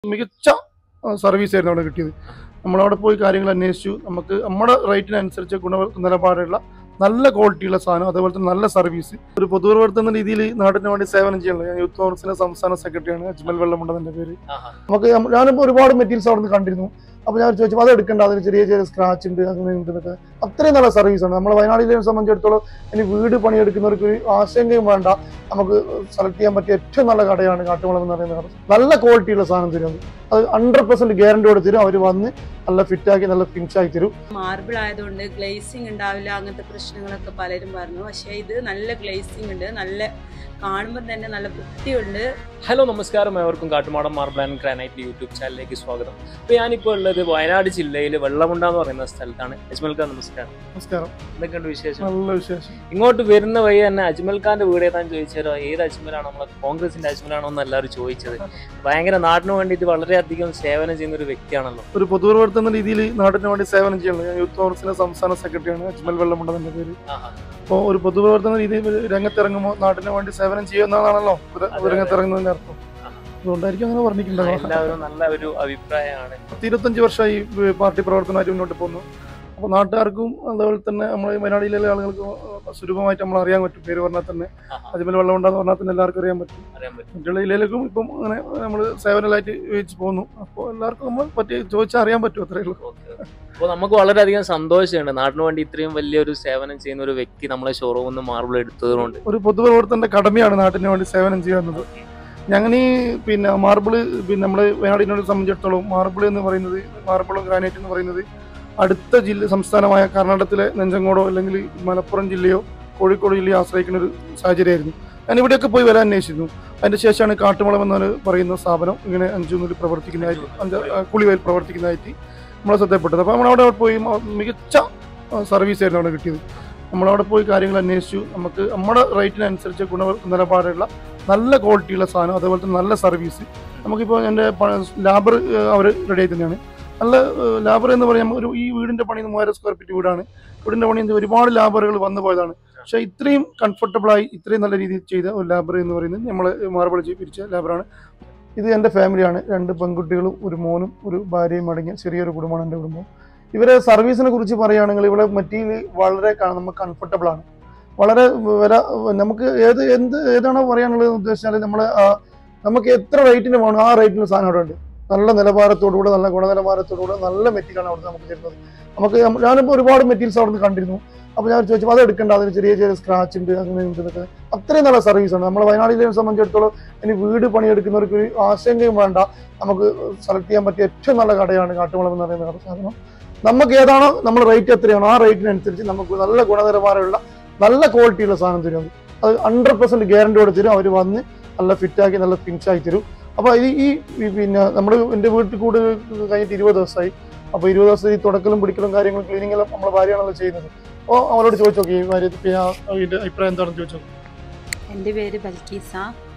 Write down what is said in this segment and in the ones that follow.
മികച്ച സർവീസ് ആയിരുന്നു അവിടെ കിട്ടിയത് നമ്മളവിടെ പോയി കാര്യങ്ങൾ അന്വേഷിച്ചു നമുക്ക് നമ്മുടെ റേറ്റിനനുസരിച്ച് ഗുണ നിലപാടുള്ള നല്ല ക്വാളിറ്റിയുള്ള സാധനം അതേപോലെ തന്നെ നല്ല സർവീസ് ഒരു പൊതുപ്രവർത്തന രീതിയിൽ നാടിന് വേണ്ടി സേവനം ചെയ്യുന്നത് ഞാൻ യൂത്ത് കോൺഗ്രസിന്റെ സംസ്ഥാന സെക്രട്ടറിയാണ് അജ്മൽ വെള്ളമുണ്ടെന്നെ പേര് നമുക്ക് നമ്മ- ഞാനിപ്പോൾ ഒരുപാട് മെറ്റീരിയൽസ് അവിടെ നിന്ന് കണ്ടിരുന്നു അപ്പോൾ ഞാൻ ചോദിച്ചു അത് എടുക്കണ്ട അതിന് ചെറിയ ചെറിയ സ്ക്രാച്ച് ഉണ്ട് അങ്ങനെ ഉണ്ട് എന്നൊക്കെ അത്രയും നല്ല സർവീസാണ് നമ്മൾ വയനാടിനെ സംബന്ധിച്ചിടത്തോളം ഇനി വീട് പണിയെടുക്കുന്നവർക്ക് ഒരു ആശങ്കയും വേണ്ട നമുക്ക് സെലക്ട് ചെയ്യാൻ പറ്റിയ ഏറ്റവും നല്ല കടയാണ് കാട്ടുകുളം എന്ന് പറയുന്ന കട നല്ല ക്വാളിറ്റിയുള്ള സാധനം തരും അത് ഹൺഡ്രഡ് പെർസെന്റ് ഗ്യാരണ്ടിയോടെ തരും അവർ വന്ന് നല്ല ഫിറ്റാക്കി നല്ല ഫിനിഷ് ആക്കി തരും മാർബിൾ ആയതുകൊണ്ട് ഗ്ലേസിങ് ഉണ്ടാവില്ല അങ്ങനത്തെ പ്രശ്നങ്ങളൊക്കെ പലരും പറഞ്ഞു പക്ഷേ ഇത് നല്ല ഗ്ലേസിങ് ഉണ്ട് നല്ല കാണുമ്പോൾ തന്നെ നല്ല വൃത്തിയുണ്ട് ഹലോ നമസ്കാരം ഏവർക്കും Kattumadam marble and granite YouTube ചാനലിലേക്ക് സ്വാഗതം അപ്പോൾ ഞാനിപ്പോൾ ഉള്ളത് വയനാട് ജില്ലയിൽ വെള്ളമുണ്ട എന്ന് പറയുന്ന സ്ഥലത്താണ് അജ്മൽ ഖാൻ നമസ്കാരം നമസ്കാരം എന്തൊക്കെയുണ്ട് വിശേഷം നല്ല വിശേഷം ഇങ്ങോട്ട് വരുന്ന വഴി തന്നെ അജ്മൽ ഖാന്റെ വീട് ഏതാന്ന് ചോദിച്ചാലോ ഏത് അജ്മലാണോ നമ്മളെ കോൺഗ്രസിന്റെ അജ്മലാണോ എന്ന് എല്ലാവരും ചോദിച്ചത് ഭയങ്കര നാടിന് വേണ്ടിയിട്ട് വളരെയധികം സേവനം ചെയ്യുന്ന ഒരു വ്യക്തിയാണല്ലോ ഒരു പൊതുപ്രവർത്തന രീതിയിൽ നാടിന് വേണ്ടി സേവനം ചെയ്യുന്നത് ഞാൻ യൂത്ത് കോൺഗ്രസിന്റെ സംസ്ഥാന സെക്രട്ടറിയാണ് അജ്മൽ വെള്ളമുണ്ടെന്നെ പേര് അപ്പോൾ ഒരു പൊതുപ്രവർത്തന രീതിയിൽ രംഗത്തിറങ്ങുമ്പോൾ നാടിന് വേണ്ടി സേവനം ചെയ്യുന്നതാണല്ലോ ഒരു- അതെ, അതെ. രംഗത്തിറങ്ങുന്നതിന്റെ അർത്ഥം അതുകൊണ്ടായിരിക്കും അങ്ങനെ പറഞ്ഞിട്ടുണ്ടാവുക എല്ലാവരും നല്ല ഒരു അഭിപ്രായമാണ് പത്ത് ഇരുപത്തഞ്ച് വർഷമായി ഈ പാർട്ടി പ്രവർത്തനമായിട്ട് മുന്നോട്ട് പോകുന്നു അപ്പോൾ നാട്ടുകാർക്കും അതുപോലെ തന്നെ നമ്മളെ മലയാളിയിലെ ആളുകൾക്കും സുലഭമായിട്ട് നമ്മൾ അറിയാൻ പറ്റും പേര് പറഞ്ഞാൽ തന്നെ അജ്മൽ വെള്ളമുണ്ടെന്ന് പറഞ്ഞാൽ തന്നെ എല്ലാവർക്കും അറിയാൻ പറ്റും അറിയാൻ പറ്റും മറ്റുള്ള ജില്ലയിലേക്കും ഇപ്പം അങ്ങനെ നമ്മൾ സേവനമായിട്ട് വെച്ച് പോകുന്നു അപ്പോൾ എല്ലാവർക്കും നമ്മൾ പറ്റി ചോദിച്ചാൽ അറിയാൻ പറ്റും അത്രയേ ഉള്ളൂ അപ്പോൾ നമുക്ക് വളരെയധികം സന്തോഷമുണ്ട് നാടിന് വേണ്ടി ഇത്രയും വലിയൊരു സേവനം ചെയ്യുന്ന ഒരു വ്യക്തി നമ്മളെ ഷോറൂമിൽ നിന്ന് മാർബിൾ എടുത്തതുകൊണ്ട് ഒരു പൊതുപ്രവർത്തന്റെ കടമയാണ് നാട്ടിന് വേണ്ടി സേവനം ചെയ്യുന്നത് ഞങ്ങൾ ഈ പിന്നെ മാർബിള് പിന്നെ നമ്മളെ വയനാടിനോട് സംബന്ധിച്ചിടത്തോളം മാർബിൾ എന്ന് പറയുന്നത് മാർബിളും ഗ്രാനൈറ്റ് എന്ന് പറയുന്നത് അടുത്ത ജില്ല സംസ്ഥാനമായ കർണാടകത്തിലെ നെഞ്ചങ്കോടോ അല്ലെങ്കിൽ മലപ്പുറം ജില്ലയോ കോഴിക്കോട് ജില്ലയോ ആശ്രയിക്കുന്ന ഒരു സാഹചര്യമായിരുന്നു ഞാൻ ഇവിടെയൊക്കെ പോയി വില അന്വേഷിച്ചിരുന്നു അതിന്റെ ശേഷമാണ് കാട്ടുമളം എന്നൊരു പറയുന്ന സ്ഥാപനം ഇങ്ങനെ അഞ്ചു നൂല് പ്രവർത്തിക്കുന്നതായിട്ട് അഞ്ച് കുളിവയിൽ പ്രവർത്തിക്കുന്നതായിട്ട് നമ്മളെ ശ്രദ്ധപ്പെട്ടത് അപ്പോൾ നമ്മളവിടെ പോയി മ- മികച്ച സർവീസ് ആയിരുന്നു അവിടെ കിട്ടിയത് നമ്മളവിടെ പോയി കാര്യങ്ങൾ അന്വേഷിച്ചു നമുക്ക് നമ്മുടെ റേറ്റിനനുസരിച്ച് ഗുണ നിലപാടുള്ള നല്ല ക്വാളിറ്റിയുള്ള സാധനം അതേപോലെ തന്നെ നല്ല സർവീസ് നമുക്കിപ്പോൾ എൻ്റെ ലാബർ അവർ റെഡി ആയി തന്നെയാണ് നല്ല ലാബർ എന്ന് പറയുമ്പോൾ ഒരു ഈ വീടിൻ്റെ പണി മൂവായിരം സ്ക്വയർ ഫീറ്റ് വീടാണ് വീടിൻ്റെ പണി എന്ന് ഒരുപാട് ലാബറുകൾ വന്നു പോയതാണ് പക്ഷേ ഇത്രയും കംഫർട്ടബിളായി ഇത്രയും നല്ല രീതിയിൽ ചെയ്ത ഒരു ലാബർ എന്ന് പറയുന്നത് നമ്മൾ മാർബിൾ പിരിച്ച ലാബറാണ് ഇത് എൻ്റെ ഫാമിലിയാണ് രണ്ട് പെൺകുട്ടികളും ഒരു മോനും ഒരു ഭാര്യയും അടങ്ങിയ ചെറിയൊരു കുടുംബമാണ് എൻ്റെ കുടുംബം ഇവരെ സർവീസിനെ കുറിച്ച് പറയുകയാണെങ്കിൽ ഇവിടെ മെറ്റീരിയൽ വളരെ ക- നമുക്ക് കംഫർട്ടബിൾ ആണ് വളരെ വില നമുക്ക് ഏത് എന്ത് ഏതാണോ പറയാനുള്ളത് ഉദ്ദേശിച്ചാൽ നമ്മൾ നമുക്ക് എത്ര റേറ്റിന് വേണം ആ റേറ്റിന് സാധനം അവിടെ ഉണ്ട് നല്ല നിലവാരത്തോടുകൂടെ നല്ല ഗുണനിലവാരത്തോടുകൂടെ നല്ല മെറ്റീരിയലാണ് അവിടെ നമുക്ക് തരുന്നത് നമുക്ക് നമ്മ- ഞാനിപ്പോൾ ഒരുപാട് മെറ്റീരിയൽസ് അവിടെ നിന്ന് കണ്ടിരുന്നു അപ്പോൾ ഞാൻ ചോദിച്ചു അത് എടുക്കണ്ട അതിന് ചെറിയ ചെറിയ സ്ക്രാച്ച് ഉണ്ട് അങ്ങനെ ഉണ്ട് എന്നൊക്കെ അത്രയും നല്ല സർവീസാണ് നമ്മൾ വയനാടിനെ സംബന്ധിച്ചിടത്തോളം ഇനി വീട് പണിയെടുക്കുന്നവർക്ക് ഒരു ആശങ്കയും വേണ്ട നമുക്ക് സെലക്ട് ചെയ്യാൻ പറ്റിയ ഏറ്റവും നല്ല കടയാണ് കാട്ടുകുളം എന്ന് പറയുന്ന കട സാധനം നമുക്ക് ഏതാണോ നമ്മൾ റേറ്റ് എത്രയാണോ ആ റേറ്റിനനുസരിച്ച് നമുക്ക് നല്ല ഗുണനിലവാരമുള്ള നല്ല ക്വാളിറ്റിയുള്ള സാധനം തരും അത് ഹൺഡ്രഡ് പെർസെന്റ് ഗ്യാരണ്ടിയോടെ തരും അവർ വന്ന് നല്ല ഫിറ്റാക്കി നല്ല ഫിനിഷാക്കി തരും അപ്പോൾ ഇത് ഈ ഈ പിന്നെ നമ്മൾ എൻ്റെ വീട്ടിൽ കൂടെ കഴിഞ്ഞിട്ട് ഇരുപത് ദിവസമായി അപ്പോൾ ഇരുപത് ദിവസം ഈ തുടക്കലും പിടിക്കലും കാര്യങ്ങളും ക്ലീനിങ്ങെല്ലാം നമ്മളെ ഭാര്യയാണല്ലോ ചെയ്യുന്നത് അപ്പോൾ അവരോട് ചോദിച്ചു നോക്കി ഈ ഭാര്യ ഇതിൻ്റെ അഭിപ്രായം എന്താണെന്ന് ചോദിച്ചു നോക്കി എൻ്റെ പേര് ബൽക്കീസ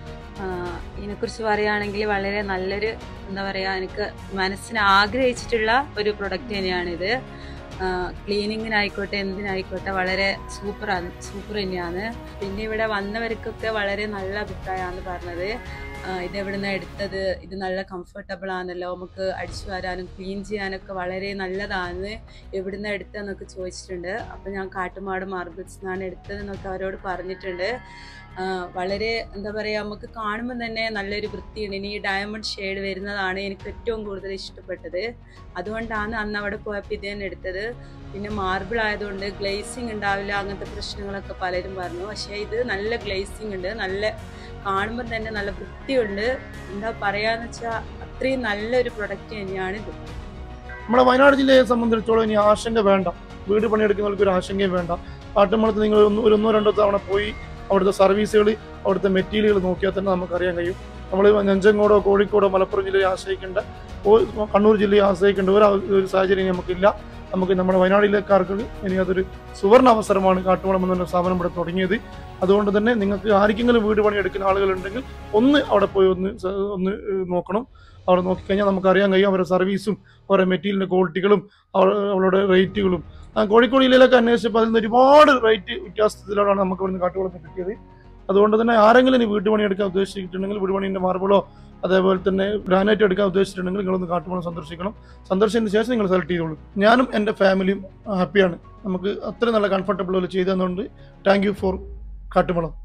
ആഹ് ഇതിനെക്കുറിച്ച് പറയുകയാണെങ്കിൽ വളരെ നല്ലൊരു എന്താ പറയുക എനിക്ക് മനസ്സിന് ആഗ്രഹിച്ചിട്ടുള്ള ഒരു പ്രൊഡക്റ്റ് തന്നെയാണിത് ക്ലീനിങ്ങിനായിക്കോട്ടെ എന്തിനായിക്കോട്ടെ വളരെ സൂപ്പറാണ് സൂപ്പർ തന്നെയാണ് പിന്നെ ഇവിടെ വന്നവർക്കൊക്കെ വളരെ നല്ല അഭിപ്രായമാണ് പറഞ്ഞത് ആഹ് ഇത് എവിടുന്ന് എടുത്തത് ഇത് നല്ല കംഫർട്ടബിൾ ആണല്ലോ നമുക്ക് അടിച്ചു വരാനും ക്ലീൻ ചെയ്യാനൊക്കെ വളരെ നല്ലതാണ് എവിടുന്ന് എടുത്തതെന്നൊക്കെ ചോദിച്ചിട്ടുണ്ട് അപ്പോൾ ഞാൻ കാട്ടുമാട് മാർബിൾസ് നിന്നാണ് എടുത്തതെന്നൊക്കെ അവരോട് പറഞ്ഞിട്ടുണ്ട് ആഹ് വളരെ എന്താ പറയുക നമുക്ക് കാണുമ്പോൾ തന്നെ നല്ലൊരു വൃത്തിയുണ്ട് ഇനി ഈ ഡയമണ്ട് ഷെയ്ഡ് വരുന്നതാണ് എനിക്ക് ഏറ്റവും കൂടുതൽ ഇഷ്ടപ്പെട്ടത് അതുകൊണ്ടാണ് അന്ന് അവിടെ പോയപ്പോൾ ഇത് തന്നെ എടുത്തത് പിന്നെ മാർബിൾ ആയതുകൊണ്ട് ഗ്ലേസിങ് ഉണ്ടാവില്ല അങ്ങനത്തെ പ്രശ്നങ്ങളൊക്കെ പലരും പറഞ്ഞു പക്ഷേ ഇത് നല്ല ഗ്ലേസിങ് ഉണ്ട് നല്ല കാണുമ്പോൾ തന്നെ നല്ല വൃത്തിയുണ്ട് എന്താ പറയാന്ന് വെച്ചാൽ അത്രയും നല്ലൊരു പ്രൊഡക്റ്റ് തന്നെയാണ് ഇത് നമ്മുടെ വയനാട് ജില്ലയെ സംബന്ധിച്ചിടത്തോളം ഇനി ആശങ്ക വേണ്ട വീട് പണിയെടുക്കുന്നവർക്ക് ഒരു ആശങ്കയും വേണ്ട കാട്ടുമ്പളത്ത് നിങ്ങൾ ഒന്ന് ഒരു ഒന്നോ രണ്ടോ തവണ പോയി അവിടുത്തെ സർവീസുകൾ അവിടുത്തെ മെറ്റീരിയലുകൾ നോക്കിയാൽ തന്നെ നമുക്കറിയാൻ കഴിയും നമ്മൾ നെഞ്ചങ്കോടോ കോഴിക്കോടോ മലപ്പുറം ജില്ലയെ ആശ്രയിക്കേണ്ട ഓ- കണ്ണൂർ ജില്ലയെ ആശ്രയിക്കേണ്ട ഒരു അവ- ഒരു സാഹചര്യം നമുക്കില്ല നമുക്ക് നമ്മുടെ വയനാട് ജില്ലക്കാർക്ക് ഇനി അതൊരു സുവർണ അവസരമാണ് കാട്ടുവളം എന്ന സ്ഥാപനം ഇവിടെ തുടങ്ങിയത് അതുകൊണ്ട് തന്നെ നിങ്ങൾക്ക് ആർക്കെങ്കിലും വീട് പണിയെടുക്കുന്ന ആളുകളുണ്ടെങ്കിൽ ഒന്ന് അവിടെ പോയി ഒന്ന് സ- ഒന്ന് ഏഹ് നോക്കണം അവിടെ നോക്കിക്കഴിഞ്ഞാൽ നമുക്ക് അറിയാൻ കഴിയും അവരുടെ സർവീസും അവരുടെ മെറ്റീരിയലിന്റെ ക്വാളിറ്റികളും അവ- അവരുടെ റേറ്റുകളും ആ കോഴിക്കോട് ജില്ലയിലൊക്കെ അന്വേഷിച്ചപ്പോൾ അതിൽ നിന്ന് ഒരുപാട് റേറ്റ് വ്യത്യാസത്തിലാണ് നമുക്ക് ഇവിടുന്ന് കാട്ടുകുളത്ത് കിട്ടിയത് അതുകൊണ്ട് തന്നെ ആരെങ്കിലും ഇനി വീട്ടുപണി എടുക്കാൻ ഉദ്ദേശിച്ചിട്ടുണ്ടെങ്കിൽ വീടുപണിന്റെ മാർബിളോ അതേപോലെ തന്നെ ഗ്രാനൈറ്റ് എടുക്കാൻ ഉദ്ദേശിച്ചിട്ടുണ്ടെങ്കിൽ നിങ്ങളൊന്ന് കാട്ടുമണം സന്ദർശിക്കണം സന്ദർശിച്ചതിന് ശേഷം നിങ്ങൾ സെലക്ട് ചെയ്തോളൂ ഞാനും എൻ്റെ ഫാമിലിയും ഹാപ്പിയാണ് നമുക്ക് അത്രയും നല്ല കംഫർട്ടബിൾ പോലെ ചെയ്തു തന്നുകൊണ്ട് താങ്ക് യു ഫോർ കാട്ടുമണം